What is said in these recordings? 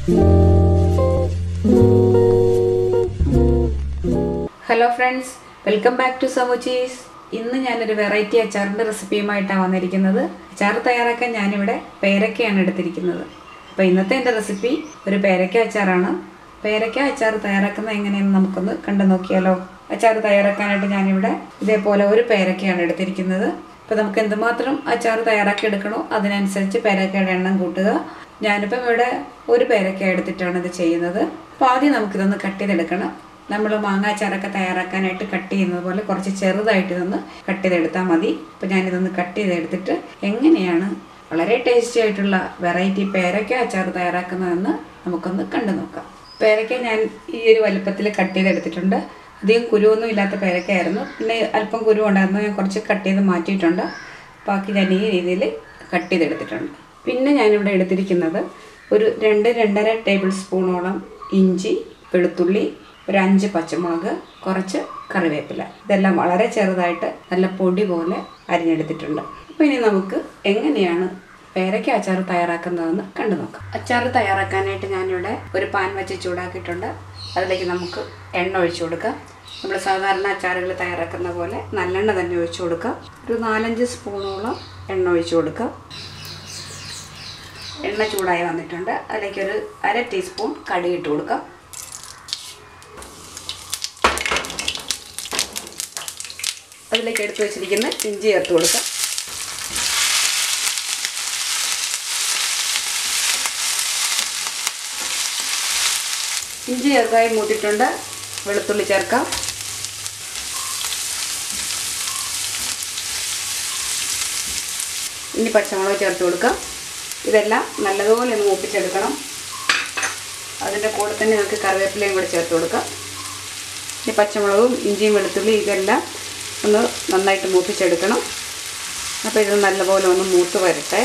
hello friends welcome back to സമോച്ചീസ് ഇന്ന് ഞാനൊരു വെറൈറ്റി അച്ചാറിൻ്റെ റെസിപ്പിയുമായിട്ടാണ് വന്നിരിക്കുന്നത് അച്ചാർ തയ്യാറാക്കാൻ ഞാനിവിടെ പേരക്കയാണ് എടുത്തിരിക്കുന്നത് അപ്പോൾ ഇന്നത്തെ എൻ്റെ റെസിപ്പി ഒരു പേരക്ക അച്ചാറാണ് പേരക്ക അച്ചാർ തയ്യാറാക്കുന്നത് എങ്ങനെയെന്ന് നമുക്കൊന്ന് കണ്ടു നോക്കിയാലോ അച്ചാർ തയ്യാറാക്കാനായിട്ട് ഞാനിവിടെ ഇതേപോലെ ഒരു പേരക്കയാണ് എടുത്തിരിക്കുന്നത് അപ്പോൾ നമുക്ക് എന്തുമാത്രം അച്ചാർ തയ്യാറാക്കി എടുക്കണോ അതിനനുസരിച്ച് പേരക്കയുടെ എണ്ണം കൂട്ടുക ഞാനിപ്പം ഇവിടെ ഒരു പേരക്ക എടുത്തിട്ടാണ് ഇത് ചെയ്യുന്നത് അപ്പോൾ ആദ്യം നമുക്കിതൊന്ന് കട്ട് ചെയ്തെടുക്കണം നമ്മൾ മാങ്ങാച്ചാറൊക്കെ തയ്യാറാക്കാനായിട്ട് കട്ട് ചെയ്യുന്നത് പോലെ കുറച്ച് ചെറുതായിട്ട് ഇതൊന്ന് കട്ട് ചെയ്തെടുത്താൽ മതി അപ്പോൾ ഞാനിതൊന്ന് കട്ട് ചെയ്തെടുത്തിട്ട് എങ്ങനെയാണ് വളരെ ടേസ്റ്റി ആയിട്ടുള്ള വെറൈറ്റി പേരക്ക അച്ചാർ തയ്യാറാക്കുന്നതെന്ന് നമുക്കൊന്ന് കണ്ടു നോക്കാം പേരക്ക ഞാൻ ഈ ഒരു വലുപ്പത്തിൽ കട്ട് ചെയ്തെടുത്തിട്ടുണ്ട് അധികം കുരുവൊന്നും ഇല്ലാത്ത പേരക്കയായിരുന്നു പിന്നെ അല്പം കുരു ഉണ്ടായിരുന്നു ഞാൻ കുറച്ച് കട്ട് ചെയ്ത് മാറ്റിയിട്ടുണ്ട് ബാക്കി ഞാൻ ഈ രീതിയിൽ കട്ട് ചെയ്തെടുത്തിട്ടുണ്ട് പിന്നെ ഞാനിവിടെ എടുത്തിരിക്കുന്നത് ഒരു രണ്ട് രണ്ടര ടേബിൾ സ്പൂണോളം ഇഞ്ചി വെളുത്തുള്ളി ഒരു അഞ്ച് പച്ചമുളക് കുറച്ച് കറിവേപ്പില ഇതെല്ലാം വളരെ ചെറുതായിട്ട് നല്ല പൊടി പോലെ അരിഞ്ഞെടുത്തിട്ടുണ്ട് അപ്പോൾ ഇനി നമുക്ക് എങ്ങനെയാണ് പേരയ്ക്ക അച്ചാർ തയ്യാറാക്കുന്നതെന്ന് കണ്ടു നോക്കാം അച്ചാർ തയ്യാറാക്കാനായിട്ട് ഞാനിവിടെ ഒരു പാൻ വെച്ച് ചൂടാക്കിയിട്ടുണ്ട് അതിലേക്ക് നമുക്ക് എണ്ണ ഒഴിച്ചു കൊടുക്കാം നമ്മൾ സാധാരണ അച്ചാറുകൾ തയ്യാറാക്കുന്ന പോലെ നല്ലെണ്ണ തന്നെ ഒഴിച്ചു കൊടുക്കാം ഒരു നാലഞ്ച് സ്പൂണോളം എണ്ണ ഒഴിച്ചു കൊടുക്കാം എണ്ണ ചൂടായി വന്നിട്ടുണ്ട് അതിലേക്ക് ഒരു അര ടീസ്പൂൺ കടുക് ഇട്ട് കൊടുക്കാം അതിലേക്ക് എടുത്തു വെച്ചിരിക്കുന്ന ഇഞ്ചി ചേർത്ത് കൊടുക്കാം ഇഞ്ചി ചെറുതായി മൂട്ടിട്ടുണ്ട് വെളുത്തുള്ളി ചേർക്കാം ഇനി പച്ചമുളക് ചേർത്ത് കൊടുക്കാം ഇതെല്ലാം നല്ലതുപോലെ ഒന്ന് മൂപ്പിച്ചെടുക്കണം അതിൻ്റെ കൂടെ തന്നെ നമുക്ക് കറിവേപ്പിലയും കൂടെ ചേർത്ത് കൊടുക്കാം ഈ പച്ചമുളകും ഇഞ്ചിയും വെളുത്തുള്ളി ഇതെല്ലാം ഒന്ന് നന്നായിട്ട് മൂപ്പിച്ചെടുക്കണം അപ്പോൾ ഇത് നല്ലപോലെ ഒന്ന് മൂത്ത് വരട്ടെ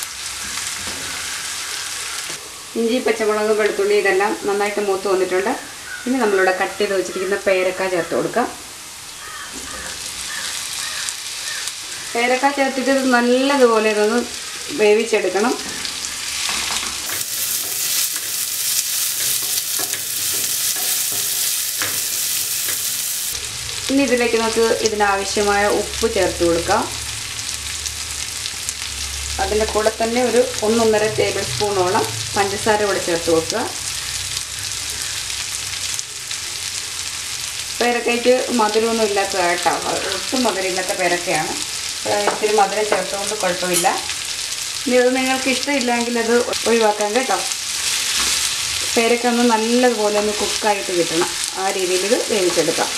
ഇഞ്ചി പച്ചമുളക് വെളുത്തുള്ളി ഇതെല്ലാം നന്നായിട്ട് മൂത്ത് വന്നിട്ടുണ്ട് ഇനി നമ്മളിവിടെ കട്ട് ചെയ്ത് വെച്ചിരിക്കുന്ന പേരക്ക ചേർത്ത് കൊടുക്കാം പേരക്ക ചേർത്തിട്ട് ഇത് നല്ലതുപോലെ ഇതൊന്ന് വേവിച്ചെടുക്കണം ഇനി ഇതിലേക്ക് നമുക്ക് ഇതിനാവശ്യമായ ഉപ്പ് ചേർത്ത് കൊടുക്കാം അതിൻ്റെ കൂടെ തന്നെ ഒരു ഒന്നൊന്നര ടേബിൾ സ്പൂണോളം പഞ്ചസാര കൂടെ ചേർത്ത് വെക്കുക പേരക്കയ്ക്ക് മധുരമൊന്നും ഇല്ലാത്ത കേട്ടോ ഒട്ടും മധുരമില്ലാത്ത പേരക്കയാണ് ഇത്തിരി മധുരം ചേർത്തുകൊണ്ട് കുഴപ്പമില്ല ഇനി അത് നിങ്ങൾക്ക് ഇഷ്ടമില്ലെങ്കിൽ അത് ഒഴിവാക്കാം കേട്ടോ പേരക്ക ഒന്ന് നല്ലതുപോലെ ഒന്ന് കുക്കായിട്ട് കിട്ടണം ആ രീതിയിൽ ഇത് വേവിച്ചെടുക്കാം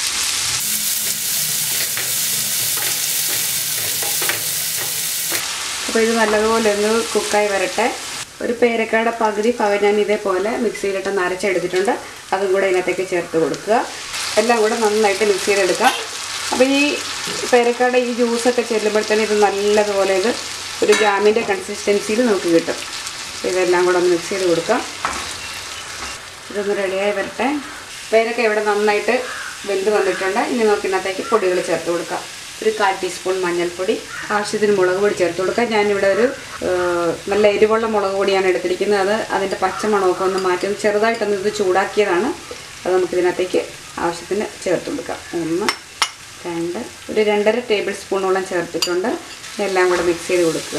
അപ്പോൾ ഇത് നല്ലതുപോലെ ഒന്ന് കുക്കായി വരട്ടെ ഒരു പേരക്കയുടെ പകുതി പക ഞാൻ ഇതേപോലെ മിക്സിയിലിട്ട് നരച്ചെടുത്തിട്ടുണ്ട് അതും കൂടെ ഇതിനകത്തേക്ക് ചേർത്ത് കൊടുക്കുക എല്ലാം കൂടെ നന്നായിട്ട് മിക്സ് ചെയ്തെടുക്കാം അപ്പോൾ ഈ പേരക്കയുടെ ഈ ജ്യൂസൊക്കെ ചെല്ലുമ്പോഴത്തേന് ഇത് നല്ലതുപോലെ ഇത് ഒരു ജാമിൻ്റെ കൺസിസ്റ്റൻസിയിൽ നമുക്ക് കിട്ടും അപ്പോൾ ഇതെല്ലാം കൂടെ ഒന്ന് മിക്സ് ചെയ്ത് കൊടുക്കാം ഇതൊന്ന് റെഡിയായി വരട്ടെ പേരക്ക ഇവിടെ നന്നായിട്ട് വെന്ത് വന്നിട്ടുണ്ട് ഇനി നമുക്ക് ഇതിനകത്തേക്ക് പൊടികൾ ചേർത്ത് കൊടുക്കാം ഒരു കാൽ ടീസ്പൂൺ മഞ്ഞൾപ്പൊടി ആവശ്യത്തിന് മുളക് പൊടി ചേർത്ത് കൊടുക്കാം ഞാനിവിടെ ഒരു നല്ല എരിവുള്ള മുളക് പൊടിയാണ് എടുത്തിരിക്കുന്നത് അത് അതിൻ്റെ പച്ചമണമൊക്കെ ഒന്ന് മാറ്റി ഒന്ന് ചെറുതായിട്ടൊന്ന് ഇത് ചൂടാക്കിയതാണ് അത് നമുക്കിതിനകത്തേക്ക് ആവശ്യത്തിന് ചേർത്ത് കൊടുക്കാം ഒന്ന് രണ്ട് ഒരു രണ്ടര ടേബിൾ സ്പൂണോളം ചേർത്തിട്ടുണ്ട് ഇതെല്ലാം കൂടെ മിക്സ് ചെയ്ത് കൊടുക്കുക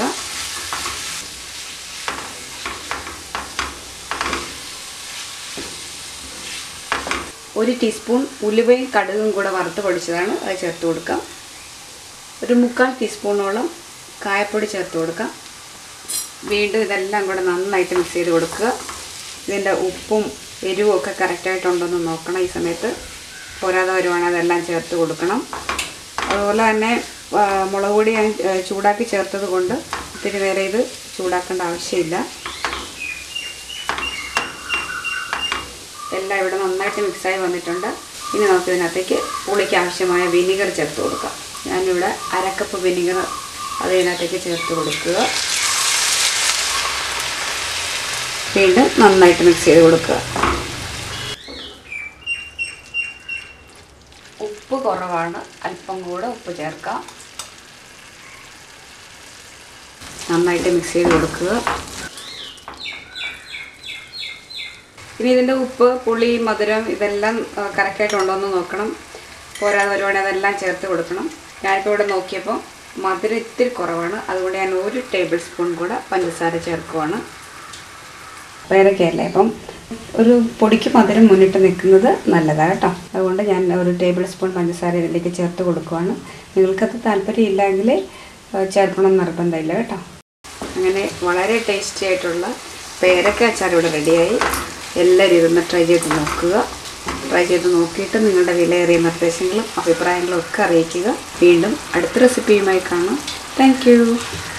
ഒരു ടീസ്പൂൺ ഉലുവയും കടുകും കൂടെ വറുത്ത് പൊടിച്ചതാണ് അത് ചേർത്ത് കൊടുക്കാം ഒരു മുക്കാൽ ടീസ്പൂണോളം കായപ്പൊടി ചേർത്ത് കൊടുക്കാം വീണ്ടും ഇതെല്ലാം കൂടെ നന്നായിട്ട് മിക്സ് ചെയ്ത് കൊടുക്കുക ഇതിൻ്റെ ഉപ്പും എരിവും ഒക്കെ കറക്റ്റായിട്ടുണ്ടോയെന്ന് നോക്കണം ഈ സമയത്ത് പോരാതെ വരുവാണെങ്കിൽ അതെല്ലാം ചേർത്ത് കൊടുക്കണം അതുപോലെ തന്നെ മുളക് പൊടി ഞാൻ ചൂടാക്കി ചേർത്തത് കൊണ്ട് ഒത്തിരി നേരം ഇത് ചൂടാക്കേണ്ട ആവശ്യമില്ല എല്ലാം ഇവിടെ നന്നായിട്ട് മിക്സായി വന്നിട്ടുണ്ട് ഇനി നമുക്ക് ഇതിനകത്തേക്ക് പുളിക്ക് ആവശ്യമായ വിനീഗർ ചേർത്ത് കൊടുക്കാം ഞാനിവിടെ അരക്കപ്പ് വിനീഗർ അത് ഇതിനകത്തേക്ക് ചേർത്ത് കൊടുക്കുക വീണ്ടും നന്നായിട്ട് മിക്സ് ചെയ്ത് കൊടുക്കുക ഉപ്പ് കുറവാണ് അല്പം കൂടെ ഉപ്പ് ചേർക്കാം നന്നായിട്ട് മിക്സ് ചെയ്ത് കൊടുക്കുക ഇനി ഇതിൻ്റെ ഉപ്പ് പുളി മധുരം ഇതെല്ലാം കറക്റ്റായിട്ടുണ്ടോ എന്ന് നോക്കണം പോരാതെ വരുവാണെങ്കിൽ അതെല്ലാം ചേർത്ത് കൊടുക്കണം ഞാനിപ്പോൾ ഇവിടെ നോക്കിയപ്പോൾ മധുരം ഇത്തിരി കുറവാണ് അതുകൊണ്ട് ഞാൻ ഒരു ടേബിൾ സ്പൂൺ കൂടെ പഞ്ചസാര ചേർക്കുവാണ് പേരക്കയല്ലേ അപ്പം ഒരു പൊടിക്ക് മധുരം മുന്നിട്ട് നിൽക്കുന്നത് നല്ലതാണ് കേട്ടോ അതുകൊണ്ട് ഞാൻ ഒരു ടേബിൾ സ്പൂൺ പഞ്ചസാര ഇതിലേക്ക് ചേർത്ത് കൊടുക്കുവാണ് നിങ്ങൾക്കത് താല്പര്യമില്ലെങ്കിൽ ഏഹ്, ചേർക്കണം എന്ന് നിർബന്ധമില്ല കേട്ടോ അങ്ങനെ വളരെ ടേസ്റ്റി ആയിട്ടുള്ള പേരക്ക അച്ചാർ ഇവിടെ റെഡിയായി എല്ലാവരും ഇതൊന്ന് ട്രൈ ചെയ്ത് നോക്കുക ട്രൈ ചെയ്ത് നോക്കിയിട്ട് നിങ്ങളുടെ വിലയേറിയ നിർദ്ദേശങ്ങളും അഭിപ്രായങ്ങളും ഒക്കെ അറിയിക്കുക വീണ്ടും അടുത്ത റെസിപ്പിയുമായി കാണാം താങ്ക്